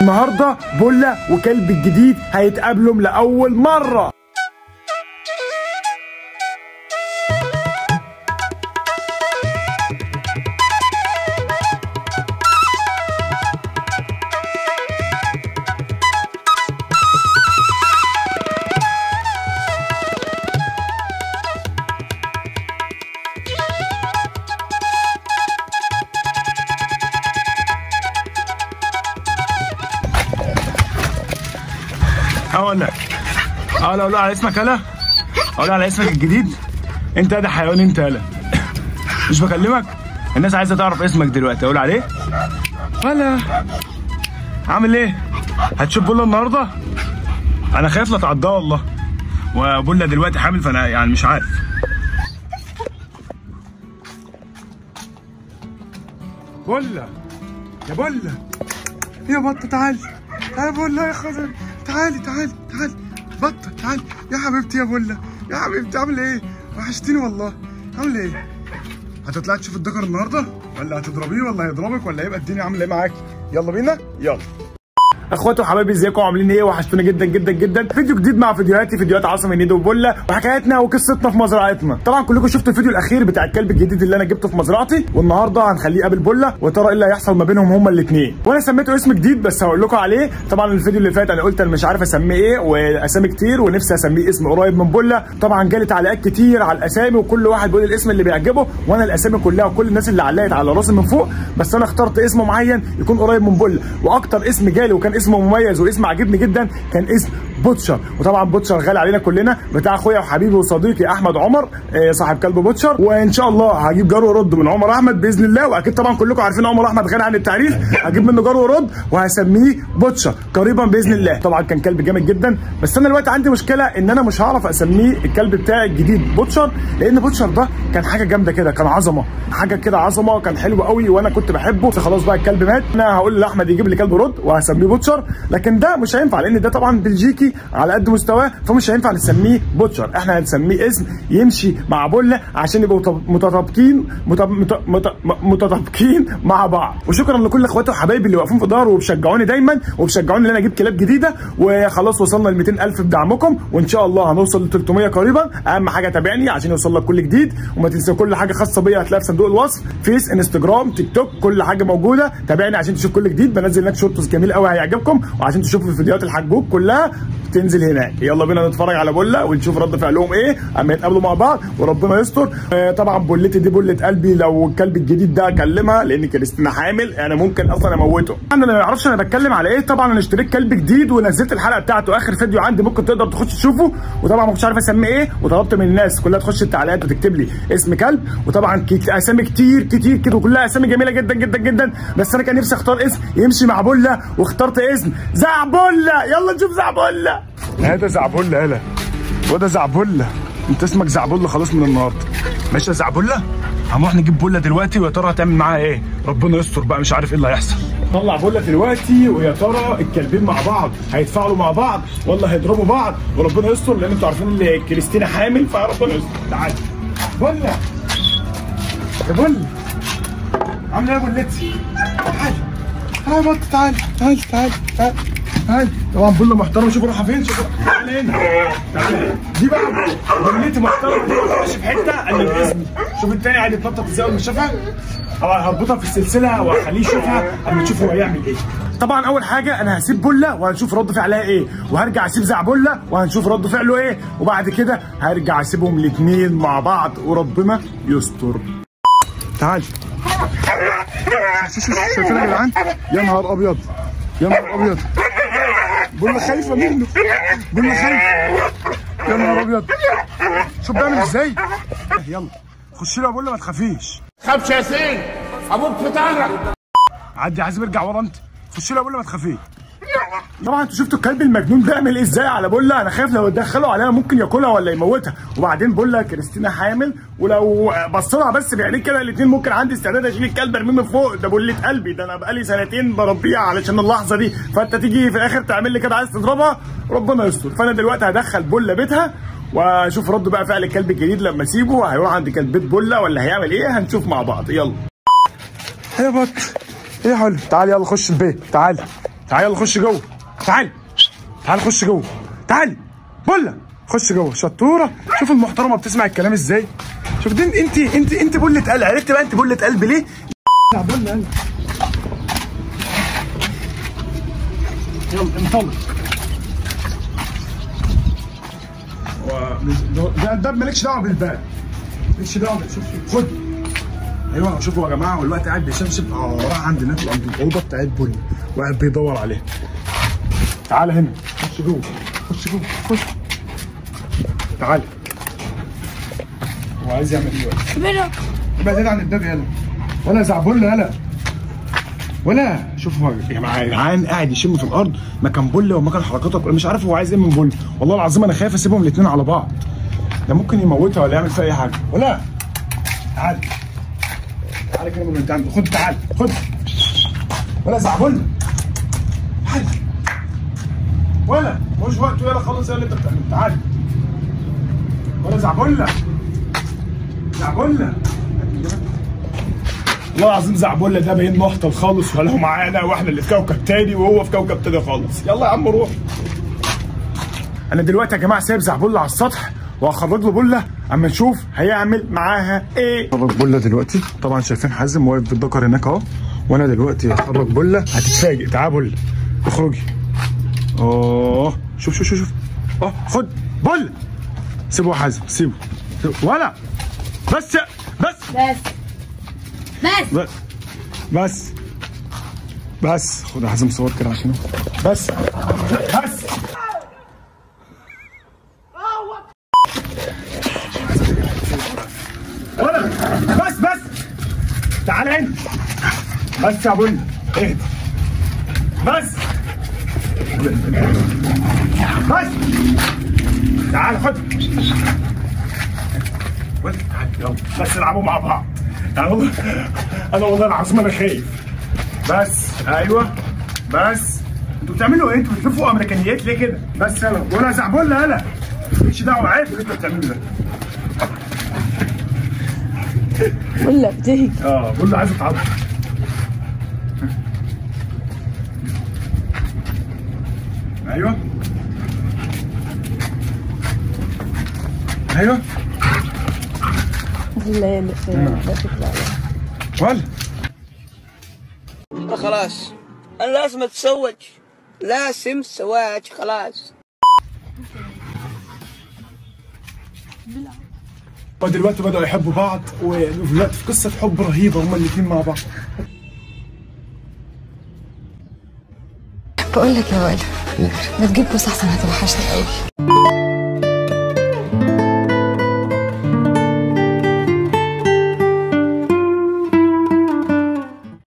النهارده بولا وكلب الجديد هيتقابلوا لاول مره اقول لك اقول اقول على اسمك هلا اقول على اسمك الجديد انت ده حيوان انت هلا مش بكلمك الناس عايزه تعرف اسمك دلوقتي اقول عليه هلا عامل ايه هتشوف بولا النهارده انا خايف لا تعضها والله وبولا دلوقتي حامل فانا يعني مش عارف بولا يا بولا يا بطه تعالي تعالي بولا يا خضر تعالي تعالي تعالي بطه تعالي يا حبيبتي يا بولا يا حبيبتي عامله ايه وحشتيني والله عامله ايه هتطلعي تشوف الدكر النهارده ولا هتضربيه ولا هيضربك ولا هيبقى الدنيا عامله ايه معاكي يلا بينا يلا اخواتي وحبايبي ازيكم عاملين ايه وحشتونا جدا جدا جدا فيديو جديد مع فيديوهاتي فيديوهات عاصم النيدو وبولا وحكاياتنا وقصتنا في مزرعتنا طبعا كلكم شفتوا الفيديو الاخير بتاع الكلب الجديد اللي انا جبته في مزرعتي والنهارده هنخليه قابل بولا وترى ايه اللي هيحصل ما بينهم هما الاثنين وانا سميته اسم جديد بس هقول لكم عليه طبعا الفيديو اللي فات انا قلت انا مش عارف اسميه ايه واسامي كتير ونفسي اسميه اسم قريب من بولا طبعا جالي تعليقات كتير على الاسامي وكل واحد بيقول الاسم اللي بيعجبه وانا الاسامي كلها وكل الناس اللي علقت على راسي من فوق بس انا اخترت اسم معين يكون قريب من بولا واكتر اسم جالي وكان اسمه مميز واسم عجبني جدا كان اسم بوتشر وطبعا بوتشر غالي علينا كلنا بتاع اخويا وحبيبي وصديقي احمد عمر آه، صاحب كلب بوتشر وان شاء الله هجيب جرو رد من عمر احمد باذن الله واكيد طبعا كلكم عارفين عمر احمد غني عن التعريف هجيب منه جرو رد وهسميه بوتشر قريبا باذن الله طبعا كان كلب جامد جدا بس انا دلوقتي عندي مشكله ان انا مش هعرف اسميه الكلب بتاعي الجديد بوتشر لان بوتشر ده كان حاجه جامده كده كان عظمه حاجه كده عظمه كان حلو قوي وانا كنت بحبه بس خلاص بقى الكلب مات انا هقول لاحمد يجيب لي كلب رد وهسميه بوتشر لكن ده مش هينفع لان ده طبعا بلجيكي على قد مستواه فمش هينفع نسميه بوتشر احنا هنسميه اسم يمشي مع بولا عشان يبقوا مت- متطابقين مت- مت- مت- متطابقين مع بعض وشكرا لكل اخواتي وحبايبي اللي واقفين في ظهري وبيشجعوني دايما وبيشجعوني ان انا اجيب كلاب جديده وخلاص وصلنا ل 200000 بدعمكم وان شاء الله هنوصل ل 300 قريبا اهم حاجه تابعني عشان يوصل لك كل جديد وما تنسى كل حاجه خاصه بيا هتلاقيها في صندوق الوصف فيس انستجرام تيك توك كل حاجه موجوده تابعني عشان تشوف كل جديد بنزل هناك شورتس جميل قوي هيعجبكم وعشان تشوفوا الفيديوهات الحجوب كلها تنزل هناك يلا بينا نتفرج على بولا ونشوف رد فعلهم ايه اما يتقابلوا مع بعض وربنا يستر آه طبعا بولتي دي بولة قلبي لو الكلب الجديد ده اكلمها لان كريستينا حامل انا ممكن اصلا اموته انا ما اعرفش انا بتكلم على ايه طبعا انا اشتريت كلب جديد ونزلت الحلقه بتاعته اخر فيديو عندي ممكن تقدر تخش تشوفه وطبعا ما كنتش عارف اسميه ايه وطلبت من الناس كلها تخش التعليقات وتكتب لي اسم كلب وطبعا كت- اسامي كتير كتير كده وكلها اسامي جميله جدا جدا جدا بس انا كان نفسي اختار اسم يمشي مع بولا واخترت اسم زعبولا يلا نشوف زعبولا هذا زعبولا يلا وده زعبولا انت اسمك زعبولا خلاص من النهارده ماشي يا زعبولا هنروح نجيب بولا دلوقتي ويا ترى هتعمل معاها ايه ربنا يستر بقى مش عارف ايه اللي هيحصل طلع بولا دلوقتي ويا ترى الكلبين مع بعض هيتفاعلوا مع بعض ولا هيضربوا بعض وربنا يستر لان انتوا عارفين ان كريستينا حامل فربنا يستر تعالى بولا يا بولا عامله ايه يا بولتي تعالى تعالى يا بط تعالى تعالى تعالى تعالى تعالى طبعا بولا محترم شوف رايحه فين شوف تعالى هنا تعالى دي بقى بولتي محترمه دي ما تخش في حته الا باسمي شوف التاني قاعد يتنطط ازاي اول ما شافها طبعا هربطها في السلسله واخليه يشوفها اما تشوف هو هيعمل ايه طبعا اول حاجه انا هسيب بولا وهنشوف رد فعلها ايه وهرجع اسيب زعبولا وهنشوف رد فعله ايه وبعد كده هرجع اسيبهم الاثنين مع بعض وربنا يستر تعال شايفين يا جدعان يا نهار ابيض يا نهار ابيض بقول خايفه منه بقول خايفه يا نهار ابيض شوف بيعمل ازاي يلا خش له بقول له ما تخافيش خافش يا سين ابوك في ظهرك عدي عايز ارجع ورا انت خش له بقول له ما تخافيش طبعا انتوا شفتوا الكلب المجنون بيعمل ايه ازاي على بولا انا خايف لو اتدخلوا عليها ممكن ياكلها ولا يموتها وبعدين بولا كريستينا حامل ولو بص لها بس بعينيه كده الاثنين ممكن عندي استعداد اشيل الكلب ارميه من فوق ده بولة قلبي ده انا بقالي سنتين بربيها علشان اللحظه دي فانت تيجي في الاخر تعمل لي كده عايز تضربها ربنا يستر فانا دلوقتي هدخل بولا بيتها واشوف رد بقى فعل الكلب الجديد لما اسيبه هيروح عند كلب بيت بولا ولا هيعمل ايه هنشوف مع بعض يلا يا بط ايه يا حلو تعال يلا خش البيت تعال تعال يلا خش جوه تعال تعال خش جوه تعال بولا خش جوه شطوره شوف المحترمه بتسمع الكلام ازاي شوف دي انت انت انت بله قلب عرفت بقى انت بله قلب ليه يا بولا يلا يلا انطلق و- ده الباب مالكش دعوه بالباب مالكش دعوه بال- شوف شوف خد ايوه شوفوا يا جماعه والوقت قاعد بيشمشم اه راح عند الناس عند الاوضه بتاعت بني وقاعد بيدور عليها تعال هنا خش جوه خش جوه خش تعال هو عايز يعمل ايه بقى؟ ابعد هنا عن الباب يلا ولا زعبله يلا ولا شوف هو يا جماعه يا جدعان قاعد يشم في الارض مكان بله ومكان حركاته مش عارف هو عايز ايه من بله والله العظيم انا خايف اسيبهم الاثنين على بعض ده ممكن يموتها ولا يعمل فيها اي حاجه ولا تعال تعال كده من قدام خد تعال خد ولا زعبله تعال ولا مش وقته يلا خلص يلا اللي انت بتعمله تعال ولا زعبله زعبله والله العظيم زعبله ده باين محتل خالص ولا هو معانا واحنا اللي في كوكب تاني وهو في كوكب تاني خالص يلا يا عم روح انا دلوقتي يا جماعه سايب زعبله على السطح وهخرج له بله اما نشوف هيعمل معاها ايه خرج بله دلوقتي طبعا شايفين حازم واقف بالذكر هناك اهو وانا دلوقتي هخرج بله هتتفاجئ تعال بله اخرجي اه شوف شوف شوف شوف اه خد بله سيبه يا حازم سيبه سيبه. ولا بس بس بس بس بس بس بس خد يا حازم صور كده عشان بس بس ولا بس بس تعال هنا بس يا بني اهدى بس بس تعال خد ولا تعال يلا بس نلعبوا مع بعض انا والله انا والله العظيم انا خايف بس ايوه بس انتوا بتعملوا ايه؟ انتوا بتلفوا امريكانيات ليه كده؟ بس يلا ولا زعبله يلا مالكش دعوه عارف اللي انتوا بتعملوه ده ولا بتهجي اه بقول له عايز اتعض ايوه ايوه لا لا لا تطلع ولا خلاص انا لازم اتزوج لازم زواج خلاص ودلوقتي بدأوا يحبوا بعض ودلوقتي في قصة حب رهيبة هما الاتنين مع بعض بقول لك يا وائل ما تجيب بوس احسن هتوحشني قوي